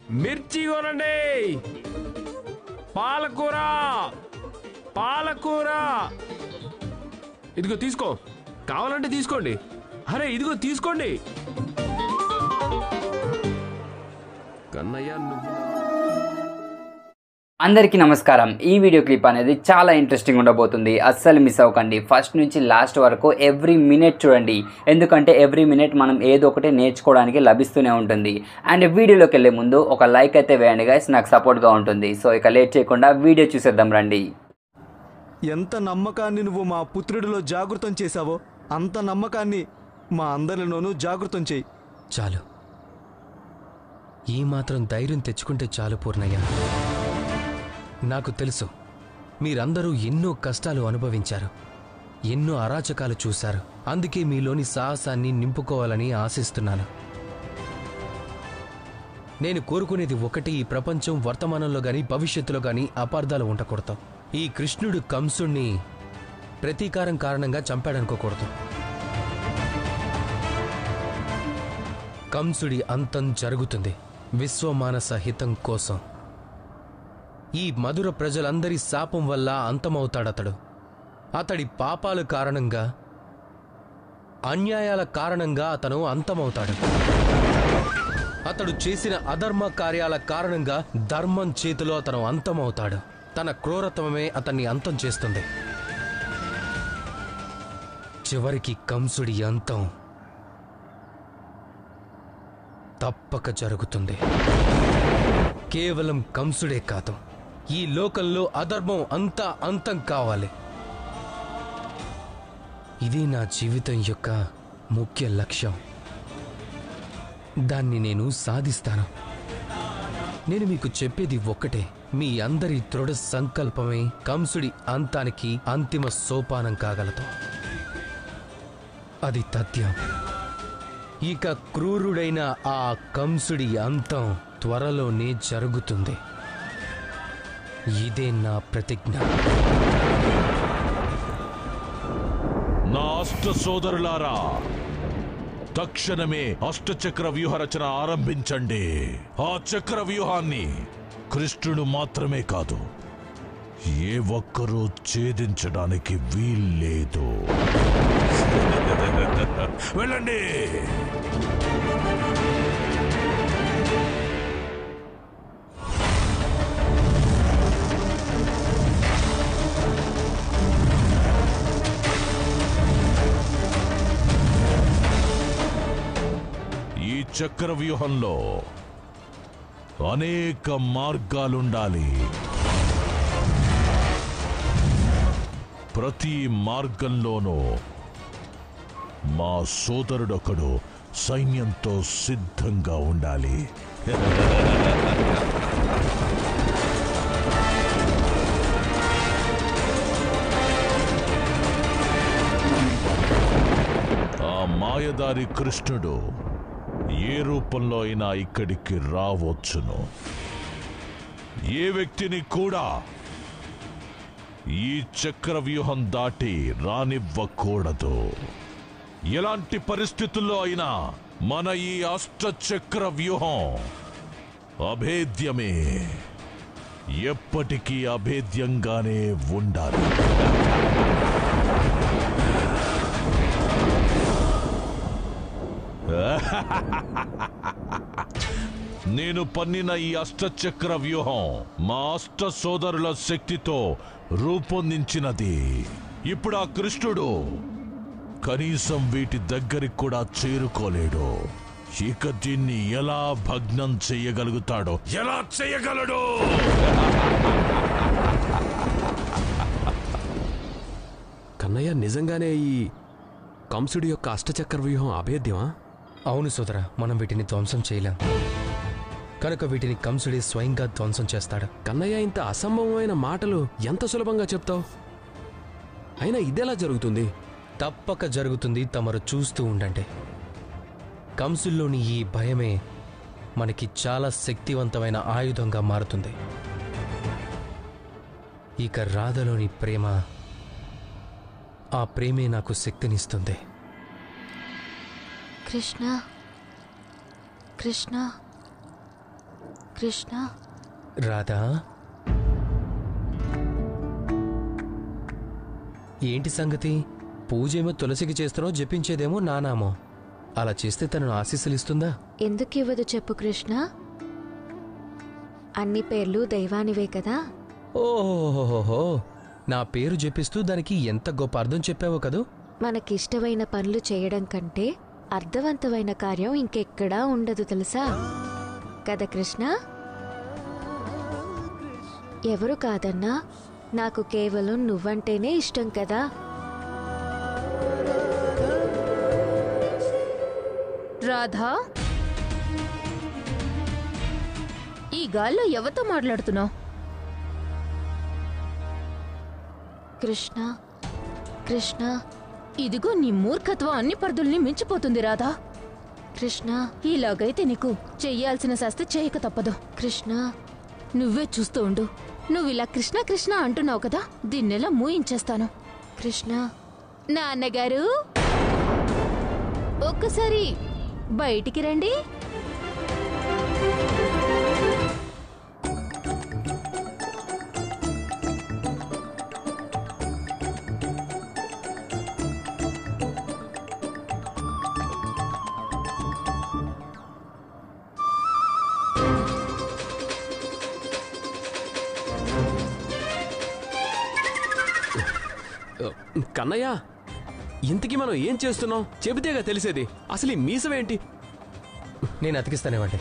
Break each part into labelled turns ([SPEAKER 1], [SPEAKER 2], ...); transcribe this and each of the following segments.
[SPEAKER 1] మిర్చి కొనండి పాలకూర పాలకూర ఇదిగో తీసుకో కావాలంటే తీసుకోండి అరే ఇదిగో తీసుకోండి కన్నయ్య నువ్వు
[SPEAKER 2] అందరికీ నమస్కారం ఈ వీడియో క్లిప్ అనేది చాలా ఇంట్రెస్టింగ్ ఉండబోతుంది అస్సలు మిస్ అవ్వకండి ఫస్ట్ నుంచి లాస్ట్ వరకు ఎవ్రీ మినిట్ చూడండి ఎందుకంటే ఎవ్రీ మినిట్ మనం ఏదో ఒకటి నేర్చుకోవడానికి లభిస్తూనే ఉంటుంది అండ్ వీడియోలోకి వెళ్ళే ముందు ఒక లైక్ అయితే వేయండి గైస్ నాకు సపోర్ట్గా ఉంటుంది సో ఇక లేట్ చేయకుండా వీడియో చూసేద్దాం రండి
[SPEAKER 3] ఎంత నమ్మకాన్ని నువ్వు మా పుత్రుడిలో జాగృతం చేశావో అంత నమ్మకాన్ని మా అందరిలోనూ జాగృతం చేయి
[SPEAKER 4] చాలు ఈ మాత్రం ధైర్యం తెచ్చుకుంటే చాలు పూర్ణయ్య నాకు తెలుసు మీరందరూ ఎన్నో కష్టాలు అనుభవించారు ఎన్నో అరాచకాలు చూశారు అందుకే మీలోని సాహసాన్ని నింపుకోవాలని ఆశిస్తున్నాను నేను కోరుకునేది ఒకటి ఈ ప్రపంచం వర్తమానంలో గాని భవిష్యత్తులో గాని అపార్థాలు ఉండకూడదు ఈ కృష్ణుడు కంసుణ్ణి ప్రతీకారం కారణంగా చంపాడనుకోకూడదు కంసుడి అంతం జరుగుతుంది విశ్వమానస హితం కోసం ఈ మధుర ప్రజలందరి శాపం వల్ల అంతమవుతాడతడు అతడి పాపాల కారణంగా అన్యాయాల కారణంగా అతను అంతమవుతాడు అతడు చేసిన అధర్మ కార్యాల కారణంగా ధర్మం చేతిలో అతను అంతమవుతాడు తన క్రూరత్వమే అతన్ని అంతం చేస్తుంది చివరికి కంసుడి అంతం తప్పక జరుగుతుంది కేవలం కంసుడే కాదు ఈ లోకంలో అధర్మం అంతా అంతం కావాలి ఇది నా జీవితం యొక్క ముఖ్య లక్ష్యం దాన్ని నేను సాధిస్తాను నేను మీకు చెప్పేది ఒక్కటే మీ అందరి దృఢ సంకల్పమే కంసుడి అంతానికి అంతిమ సోపానం కాగలదు అది తథ్యం ఇక క్రూరుడైన ఆ కంసుడి అంతం త్వరలోనే జరుగుతుంది ఇదే నా ప్రతిజ్ఞ
[SPEAKER 5] నా అష్ట సోదరులారా తక్షణమే అష్టచక్ర వ్యూహ రచన ఆరంభించండి ఆ చక్ర వ్యూహాన్ని కృష్ణుడు మాత్రమే కాదు ఏ ఒక్కరూ ఛేదించడానికి వీల్లేదు వెళ్ళండి ఈ చక్ర వ్యూహంలో అనేక మార్గాలుండాలి ప్రతి మార్గంలోనూ మా సోదరుడొకడు సైన్యంతో సిద్ధంగా ఉండాలి ఆ మాయదారి కృష్ణుడు ఏ రూపంలో అయినా ఇక్కడికి రావచ్చును ఏ వ్యక్తిని కూడా ఈ చక్ర వ్యూహం దాటి రానివ్వకూడదు ఎలాంటి పరిస్థితుల్లో అయినా మన ఈ అష్టచక్ర వ్యూహం అభేద్యమే ఎప్పటికీ అభేద్యంగానే ఉండాలి నేను పన్నిన ఈ అష్టచక్ర వ్యూహం మా అష్ట సోదరుల శక్తితో రూపొందించినది ఇప్పుడు ఆ కృష్ణుడు కనీసం వీటి దగ్గరికి కూడా చేరుకోలేడు ఇక దీన్ని ఎలా భగ్నం చెయ్యగలుగుతాడో ఎలా చెయ్యగలడు
[SPEAKER 1] కన్నయ్య నిజంగానే ఈ కంసుడి యొక్క అష్టచక్ర వ్యూహం అభేద్యమా
[SPEAKER 4] అవును సోదరా మనం వీటిని ధ్వంసం చేయలేం కనుక వీటిని కంసుడే స్వయంగా ధ్వంసం చేస్తాడు
[SPEAKER 1] కన్నయ్య ఇంత అసంభవమైన మాటలు ఎంత సులభంగా చెప్తావు అయినా ఇదెలా జరుగుతుంది
[SPEAKER 4] తప్పక జరుగుతుంది తమరు చూస్తూ ఉండండి కంసుల్లోని ఈ భయమే మనకి చాలా శక్తివంతమైన ఆయుధంగా మారుతుంది ఇక రాధలోని ప్రేమ ఆ ప్రేమే నాకు శక్తినిస్తుంది
[SPEAKER 6] కృష్ణ కృష్ణ కృష్ణ
[SPEAKER 4] రాధా ఏంటి సంగతి పూజేమో తులసికి చేస్తున్నావు జపించేదేమో నానామో అలా చేస్తే తనను ఆశీస్సులు ఇస్తుందా
[SPEAKER 6] ఎందుకు ఇవ్వదు చెప్పు కృష్ణ అన్ని పేర్లు దైవానివే కదా
[SPEAKER 4] ఓహోహోహో నా పేరు జపిస్తూ దానికి ఎంత గొప్ప అర్థం చెప్పావో కదూ
[SPEAKER 6] మనకిష్టమైన పనులు చేయడం కంటే అర్థవంతమైన కార్యం ఇంకెక్కడా ఉండదు తెలుసా కదా కృష్ణ ఎవరు కాదన్నా నాకు కేవలం నువ్వంటేనే ఇష్టం కదా
[SPEAKER 7] రాధా ఈ గాల్లో ఎవరితో మాట్లాడుతున్నావు
[SPEAKER 6] కృష్ణ కృష్ణ
[SPEAKER 7] ఇదిగో నీ మూర్ఖత్వం అన్ని పరిధుల్ని మించిపోతుంది రాధా
[SPEAKER 6] కృష్ణ
[SPEAKER 7] ఇలాగైతే నీకు చెయ్యాల్సిన శాస్తి చేయక తప్పదు
[SPEAKER 6] కృష్ణ
[SPEAKER 7] నువ్వే చూస్తూ ఉండు నువ్వు ఇలా కృష్ణ కృష్ణ అంటున్నావు కదా దీన్నెలా మూయించేస్తాను
[SPEAKER 6] కృష్ణ
[SPEAKER 7] నాన్నగారు ఒక్కసారి బయటికి రండి
[SPEAKER 1] కన్నయ్య ఇంతకీ మనం ఏం చేస్తున్నాం చెబితేగా తెలిసేది అసలు ఈ మీసమేంటి
[SPEAKER 4] నేను అతికిస్తానేవండి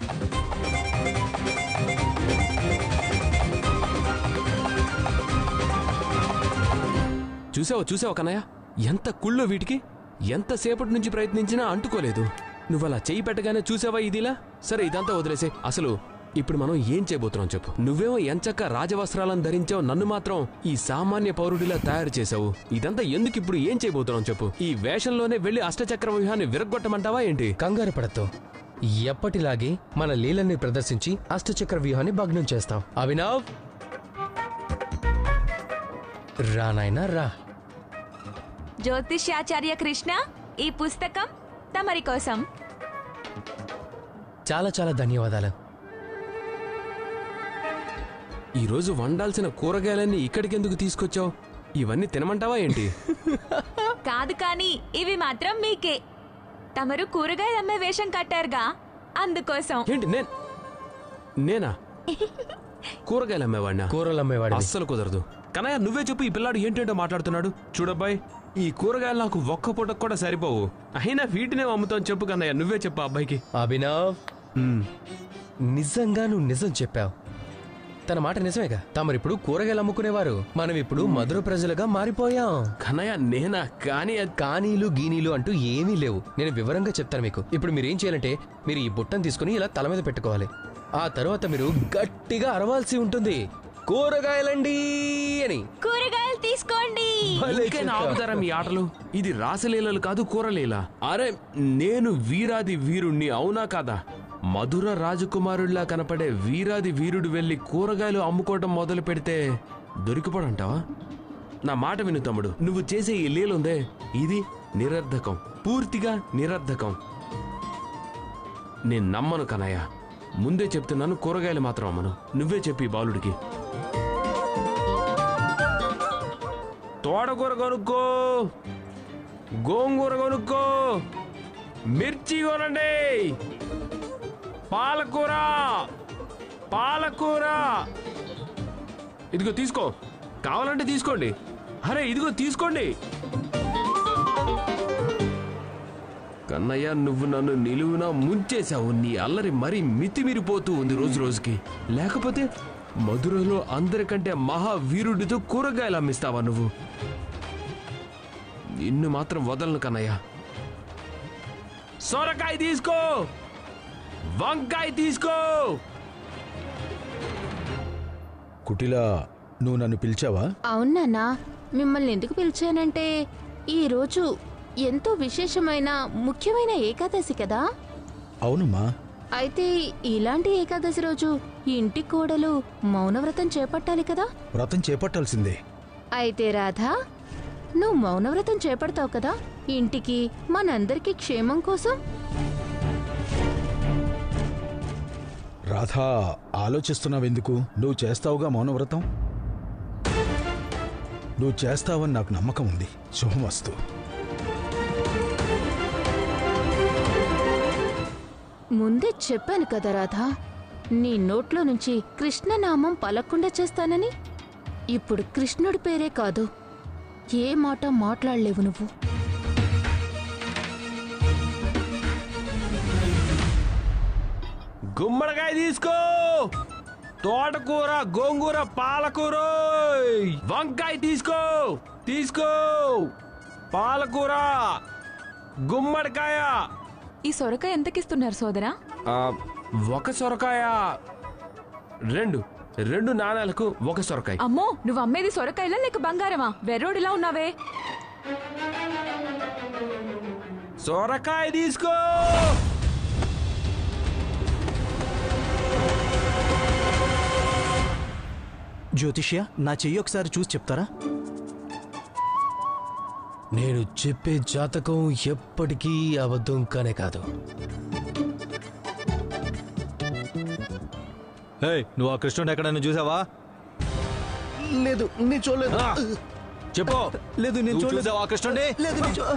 [SPEAKER 1] చూసావా చూసావా కన్నయ్య ఎంత కుళ్ళో వీటికి ఎంతసేపటి నుంచి ప్రయత్నించినా అంటుకోలేదు నువ్వు అలా చెయ్యి పెట్టగానే చూసావా ఇదిలా సరే ఇదంతా వదిలేసే అసలు ఇప్పుడు మనం ఏం చేయబోతున్నాం చెప్పు నువ్వేమో ఎంచక్క రాజవస్త్రాలను ధరించావు నన్ను మాత్రం ఈ సామాన్య పౌరుడిలా తయారు చేశావు ఇదంతా ఎందుకు ఇప్పుడు ఏం చేయబోతున్నాం చెప్పు ఈ వేషంలోనే వెళ్లి అష్టచక్ర వ్యూహాన్ని విరగ్గొట్టమంటావా ఏంటి
[SPEAKER 4] కంగారు పడద్దు ఎప్పటిలాగే మన లీలల్ని ప్రదర్శించి అష్టచక్ర వ్యూహాన్ని భగ్నం చేస్తాం అభినవ్ రా నాయనా రా
[SPEAKER 8] జ్యోతిష్యాచార్య కృష్ణ ఈ పుస్తకం తమరి కోసం
[SPEAKER 4] చాలా చాలా ధన్యవాదాలు
[SPEAKER 1] ఈ రోజు వండాల్సిన కూరగాయలన్నీ ఇక్కడికెందుకు తీసుకొచ్చావు ఇవన్నీ తినమంటావా ఏంటి
[SPEAKER 8] కాదు కానీ ఇవి మాత్రం మీకే తమరు కూరగాయలు అమ్మే వేషం కట్టారుగా అందుకోసం
[SPEAKER 1] ఏంటి నేను నేనా కూరగాయలు అమ్మేవాడినా
[SPEAKER 4] కూరలు అమ్మేవాడి
[SPEAKER 1] అస్సలు కుదరదు కనయ్య నువ్వే చెప్పు ఈ పిల్లాడు ఏంటంటో మాట్లాడుతున్నాడు చూడబ్బాయి ఈ కూరగాయలు నాకు ఒక్క పూటకు కూడా సరిపోవు అయినా వీటినే అమ్ముతాను చెప్పు కన్నయ్య నువ్వే చెప్పు ఆ అబ్బాయికి
[SPEAKER 4] అభినవ్
[SPEAKER 1] ఉమ్,
[SPEAKER 4] నిజంగా నువ్వు నిజం చెప్పావు తన మాట నిజమేగా తమరిప్పుడు కూరగాయలు అమ్ముకునేవారు మనం ఇప్పుడు మధుర ప్రజలుగా మారిపోయాం
[SPEAKER 1] కన్నయ్య నేనా కానీ అది-
[SPEAKER 4] కానీలు గీనీలు అంటూ ఏమీ లేవు నేను వివరంగా చెప్తాను మీకు ఇప్పుడు మీరు ఏం చేయాలంటే మీరు ఈ బుట్టను తీసుకుని ఇలా తల మీద పెట్టుకోవాలి ఆ తర్వాత మీరు గట్టిగా అరవాల్సి ఉంటుంది కూరగాయలండి అని
[SPEAKER 8] కూరగాయలు తీసుకోండి
[SPEAKER 4] భలే
[SPEAKER 1] ఇంకేనా
[SPEAKER 4] చెప్పావు.
[SPEAKER 1] ఆపుతారా మీ ఆటలు ఇది రాసలీలలు కాదు కూరలీల అరే నేను వీరాది వీరుణ్ణి అవునా కాదా మధుర రాజకుమారుడిలా కనపడే వీరాది వీరుడు వెళ్లి కూరగాయలు అమ్ముకోవటం మొదలు పెడితే దొరికిపోడంటావా నా మాట విను తమ్ముడు నువ్వు చేసే ఈ లీలుందే ఇది నిరర్ధకం పూర్తిగా నిరర్ధకం నేను నమ్మను కనయ్య ముందే చెప్తున్నాను కూరగాయలు మాత్రం అమ్మను నువ్వే చెప్పి ఈ బాలుడికి తోటకూర కొనుక్కో గోంగూర కొనుక్కో మిర్చి కొనండి పాలకూర పాలకూర ఇదిగో తీసుకో కావాలంటే తీసుకోండి అరే ఇదిగో తీసుకోండి కన్నయ్య నువ్వు నన్ను నిలువునా ముంచేశావు నీ అల్లరి మరీ మితిమిరిపోతూ ఉంది రోజు రోజుకి లేకపోతే మధురలో అందరికంటే మహావీరుడితో కూరగాయలు అమ్మిస్తావా నువ్వు నిన్ను మాత్రం వదలను కన్నయ్య సొరకాయ తీసుకో వంకాయ తీసుకో
[SPEAKER 9] కుటిలా నువ్వు నన్ను పిలిచావా
[SPEAKER 7] అవునన్నా మిమ్మల్ని ఎందుకు పిలిచానంటే ఈ రోజు ఎంతో విశేషమైన ముఖ్యమైన ఏకాదశి కదా
[SPEAKER 9] అవునమ్మా
[SPEAKER 7] అయితే ఇలాంటి ఏకాదశి రోజు ఇంటి కోడలు మౌనవ్రతం చేపట్టాలి కదా
[SPEAKER 9] వ్రతం చేపట్టాల్సిందే
[SPEAKER 7] అయితే రాధా నువ్వు మౌనవ్రతం చేపడతావు కదా ఇంటికి మనందరికీ క్షేమం కోసం
[SPEAKER 9] రాధా ఆలోచిస్తున్నావెందుకు నువ్వు చేస్తావుగా మౌనవ్రతం నువ్వు చేస్తావని నాకు నమ్మకం ఉంది శుభమస్తు
[SPEAKER 7] ముందే చెప్పాను కదా రాధా నీ నోట్లో నుంచి కృష్ణనామం పలక్కుండా చేస్తానని ఇప్పుడు కృష్ణుడి పేరే కాదు ఏ మాట మాట్లాడలేవు నువ్వు
[SPEAKER 1] గుమ్మడికాయ తీసుకో తోటకూర గోంగూర పాలకూర వంకాయ తీసుకో తీసుకో పాలకూర గుమ్మడికాయ
[SPEAKER 8] ఈ సొరకాయ ఎంతకిస్తున్నారు సోదరా
[SPEAKER 1] ఆ, ఒక సొరకాయ రెండు రెండు నాణాలకు ఒక సొరకాయ
[SPEAKER 8] అమ్మో నువ్వు అమ్మేది సొరకాయలా లేక బంగారమా వెర్రోడిలా ఉన్నావే
[SPEAKER 1] సొరకాయ తీసుకో
[SPEAKER 3] జ్యోతిష్య నా చెయ్యి ఒకసారి చూసి చెప్తారా
[SPEAKER 4] నేను చెప్పే జాతకం ఎప్పటికీ అబద్ధం కానే కాదు
[SPEAKER 3] నువ్వు ఆ కృష్ణుడు ఎక్కడైనా చూసావా
[SPEAKER 9] లేదు నేను చూడలేదు
[SPEAKER 1] చెప్పు
[SPEAKER 3] లేదు నేను
[SPEAKER 1] నువ్వు
[SPEAKER 3] చూడలేదు
[SPEAKER 1] చూసావా కృష్ణుడిని?
[SPEAKER 3] లేదు నేను చూ-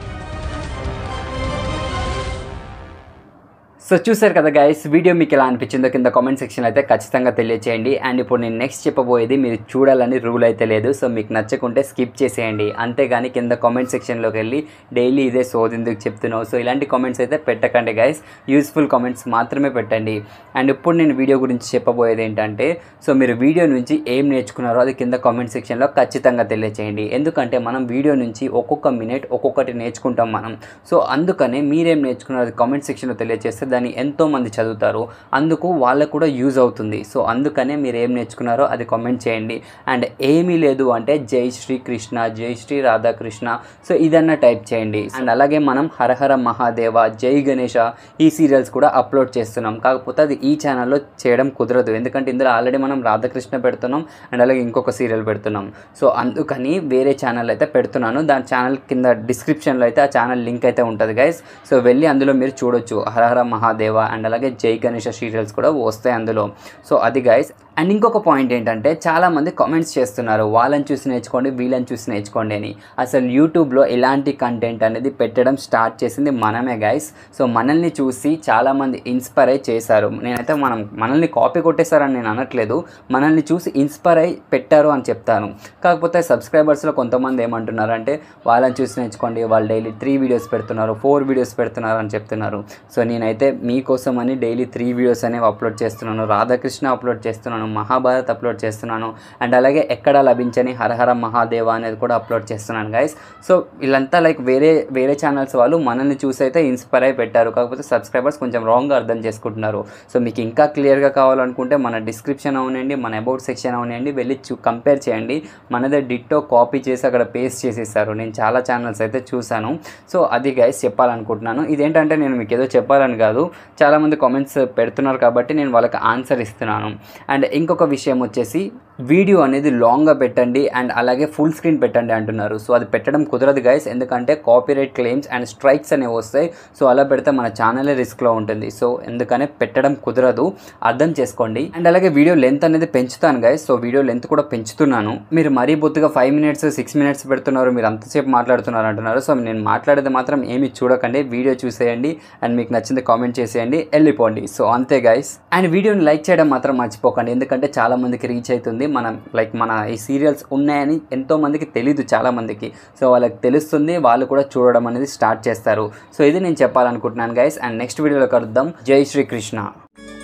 [SPEAKER 2] సో చూసారు కదా గైస్ వీడియో మీకు ఎలా అనిపించిందో కింద కామెంట్ సెక్షన్ అయితే ఖచ్చితంగా తెలియచేయండి అండ్ ఇప్పుడు నేను నెక్స్ట్ చెప్పబోయేది మీరు చూడాలని రూల్ అయితే లేదు సో మీకు నచ్చకుంటే స్కిప్ చేసేయండి అంతేగాని కింద కామెంట్ సెక్షన్లోకి వెళ్ళి డైలీ ఇదే సోదెందుకు చెప్తున్నావు సో ఇలాంటి కామెంట్స్ అయితే పెట్టకండి గైస్ యూస్ఫుల్ కామెంట్స్ మాత్రమే పెట్టండి అండ్ ఇప్పుడు నేను వీడియో గురించి చెప్పబోయేది ఏంటంటే సో మీరు వీడియో నుంచి ఏం నేర్చుకున్నారో అది కింద కామెంట్ సెక్షన్లో ఖచ్చితంగా తెలియచేయండి ఎందుకంటే మనం వీడియో నుంచి ఒక్కొక్క మినిట్ ఒక్కొక్కటి నేర్చుకుంటాం మనం సో అందుకనే మీరేం నేర్చుకున్నారో అది కామెంట్ సెక్షన్లో తెలియజేస్తే దాన్ని ఎంతో మంది చదువుతారు అందుకు వాళ్ళకు కూడా యూజ్ అవుతుంది సో అందుకనే మీరు ఏం నేర్చుకున్నారో అది కామెంట్ చేయండి అండ్ ఏమీ లేదు అంటే జై శ్రీ కృష్ణ జై శ్రీ రాధాకృష్ణ సో ఇదన్నా టైప్ చేయండి అండ్ అలాగే మనం హరహర మహాదేవ జై గణేష ఈ సీరియల్స్ కూడా అప్లోడ్ చేస్తున్నాం కాకపోతే అది ఈ ఛానల్లో చేయడం కుదరదు ఎందుకంటే ఇందులో ఆల్రెడీ మనం రాధాకృష్ణ పెడుతున్నాం అండ్ అలాగే ఇంకొక సీరియల్ పెడుతున్నాం సో అందుకని వేరే ఛానల్ అయితే పెడుతున్నాను దాని ఛానల్ కింద డిస్క్రిప్షన్లో అయితే ఆ ఛానల్ లింక్ అయితే ఉంటుంది గైస్ సో వెళ్ళి అందులో మీరు చూడొచ్చు హరహర మహాదేవ అండ్ అలాగే జై గణేష సీరియల్స్ కూడా వస్తాయి అందులో సో అది గైస్ అండ్ ఇంకొక పాయింట్ ఏంటంటే చాలామంది కామెంట్స్ చేస్తున్నారు వాళ్ళని చూసి నేర్చుకోండి వీళ్ళని చూసి నేర్చుకోండి అని అసలు యూట్యూబ్లో ఇలాంటి కంటెంట్ అనేది పెట్టడం స్టార్ట్ చేసింది మనమే గైస్ సో మనల్ని చూసి చాలామంది ఇన్స్పైర్ అయి చేశారు నేనైతే మనం మనల్ని కాపీ కొట్టేశారని నేను అనట్లేదు మనల్ని చూసి ఇన్స్పైర్ అయి పెట్టారు అని చెప్తాను కాకపోతే సబ్స్క్రైబర్స్లో కొంతమంది ఏమంటున్నారు అంటే వాళ్ళని చూసి నేర్చుకోండి వాళ్ళు డైలీ త్రీ వీడియోస్ పెడుతున్నారు ఫోర్ వీడియోస్ పెడుతున్నారు అని చెప్తున్నారు సో నేనైతే మీకోసం అని డైలీ త్రీ వీడియోస్ అనేవి అప్లోడ్ చేస్తున్నాను రాధాకృష్ణ అప్లోడ్ చేస్తున్నాను మహాభారత్ అప్లోడ్ చేస్తున్నాను అండ్ అలాగే ఎక్కడ లభించని హరహర మహాదేవ అనేది కూడా అప్లోడ్ చేస్తున్నాను గైస్ సో వీళ్ళంతా లైక్ వేరే వేరే ఛానల్స్ వాళ్ళు మనల్ని చూసి అయితే ఇన్స్పైర్ అయి పెట్టారు కాకపోతే సబ్స్క్రైబర్స్ కొంచెం రాంగ్గా అర్థం చేసుకుంటున్నారు సో మీకు ఇంకా క్లియర్గా కావాలనుకుంటే మన డిస్క్రిప్షన్ అవునండి మన అబౌట్ సెక్షన్ అవునండి వెళ్ళి చూ కంపేర్ చేయండి మనదే డిట్టో కాపీ చేసి అక్కడ పేస్ట్ చేసేసారు నేను చాలా ఛానల్స్ అయితే చూశాను సో అది గైస్ చెప్పాలనుకుంటున్నాను ఇదేంటంటే నేను మీకు ఏదో చెప్పాలని కాదు చాలామంది కామెంట్స్ పెడుతున్నారు కాబట్టి నేను వాళ్ళకి ఆన్సర్ ఇస్తున్నాను అండ్ ఇంకొక విషయం వచ్చేసి వీడియో అనేది లాంగ్గా పెట్టండి అండ్ అలాగే ఫుల్ స్క్రీన్ పెట్టండి అంటున్నారు సో అది పెట్టడం కుదరదు గైస్ ఎందుకంటే కాపీరైట్ క్లెయిమ్స్ అండ్ స్ట్రైక్స్ అనేవి వస్తాయి సో అలా పెడితే మన ఛానలే రిస్క్లో ఉంటుంది సో ఎందుకనే పెట్టడం కుదరదు అర్థం చేసుకోండి అండ్ అలాగే వీడియో లెంత్ అనేది పెంచుతాను గైస్ సో వీడియో లెంత్ కూడా పెంచుతున్నాను మీరు మరీ బొత్తుగా ఫైవ్ మినిట్స్ సిక్స్ మినిట్స్ పెడుతున్నారు మీరు అంతసేపు మాట్లాడుతున్నారు అంటున్నారు సో నేను మాట్లాడేది మాత్రం ఏమి చూడకండి వీడియో చూసేయండి అండ్ మీకు నచ్చింది కామెంట్ చేసేయండి వెళ్ళిపోండి సో అంతే గైస్ అండ్ వీడియోని లైక్ చేయడం మాత్రం మర్చిపోకండి ఎందుకంటే చాలా మందికి రీచ్ అవుతుంది మనం లైక్ మన ఈ సీరియల్స్ ఉన్నాయని ఎంతో మందికి తెలీదు చాలా మందికి సో వాళ్ళకి తెలుస్తుంది వాళ్ళు కూడా చూడడం అనేది స్టార్ట్ చేస్తారు సో ఇది నేను చెప్పాలనుకుంటున్నాను గైస్ అండ్ నెక్స్ట్ వీడియోలో కలుద్దాం జై శ్రీకృష్ణ